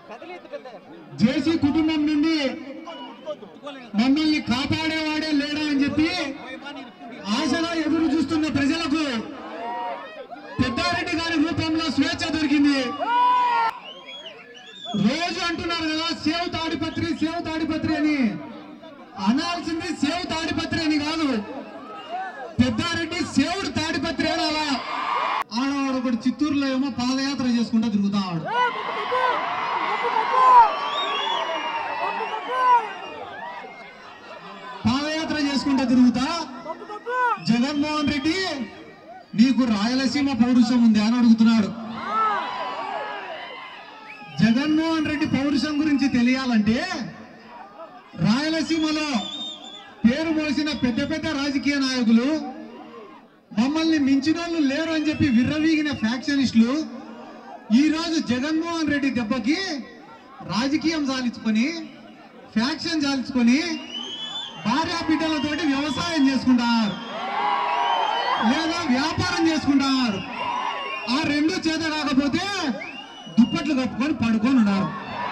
జేసీ కుటుంబం నుండి మమ్మల్ని కాపాడేవాడే లేడా అని చెప్పి ఆశగా ఎదురు చూస్తున్న ప్రజలకు పెద్దారెడ్డి గారి రూపంలో స్వేచ్ఛ దొరికింది రోజు అంటున్నారు కదా సేవ్ తాడిపత్రి సేవ్ తాడిపత్రి అని అనాల్సింది సేవ్ తాడిపత్రి అని కాదు పెద్దారెడ్డి సేవుడు తాడిపత్రి అని అలా ఆడవాడు ఒకటి చిత్తూరులో ఏమో పాదయాత్ర చేసుకుంటా తిరుగుతా ఆడు పాదయాత్ర చేసుకుంటా తిరుగుతా జగన్మోహన్ రెడ్డి నీకు రాయలసీమ పౌరుషం ఉంది అని అడుగుతున్నాడు జగన్మోహన్ రెడ్డి పౌరుషం గురించి తెలియాలంటే రాయలసీమలో పేరు మోసిన పెద్ద పెద్ద రాజకీయ నాయకులు మమ్మల్ని మించిన వాళ్ళు లేరు అని చెప్పి విర్రవీగిన ఫ్యాక్షనిస్టులు ఈ రోజు జగన్మోహన్ రెడ్డి దెబ్బకి రాజకీయం సాలించుకొని ఫ్యాక్షన్ సాలించుకొని భార్యా బిడ్డలతోటి వ్యవసాయం చేసుకుంటారు లేదా వ్యాపారం చేసుకుంటారు ఆ రెండు చేత కాకపోతే దుప్పట్లు కప్పుకొని పడుకొని ఉన్నారు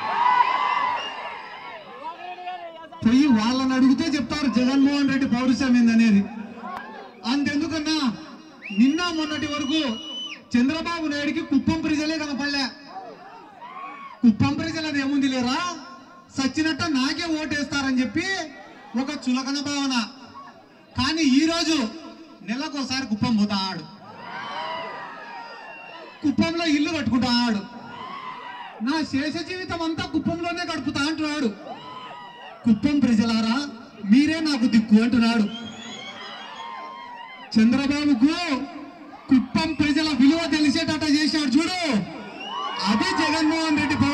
పోయి వాళ్ళని అడిగితే చెప్తారు జగన్మోహన్ రెడ్డి పౌరుషం ఏందనేది అంతెందుకన్నా నిన్న మొన్నటి వరకు చంద్రబాబు నాయుడికి కుప్పం ప్రజలే కనపడలే కుప్పం ప్రజలది ఏముంది లేరా సచ్చినట్టు నాకే ఓటేస్తారని చెప్పి ఒక చులకన భావన కానీ ఈ రోజు నెలకోసారి కుప్పం పోతాడు కుప్పంలో ఇల్లు కట్టుకుంటాడు నా శేష జీవితం అంతా కుప్పంలోనే గడుపుతా అంటున్నాడు కుప్పం ప్రజలారా మీరే నాకు దిక్కు అంటున్నాడు చంద్రబాబుకు కుప్పం ప్రజల విలువ తెలిసేటట్టు చేశాడు చూడు అది జగన్మోహన్ రెడ్డి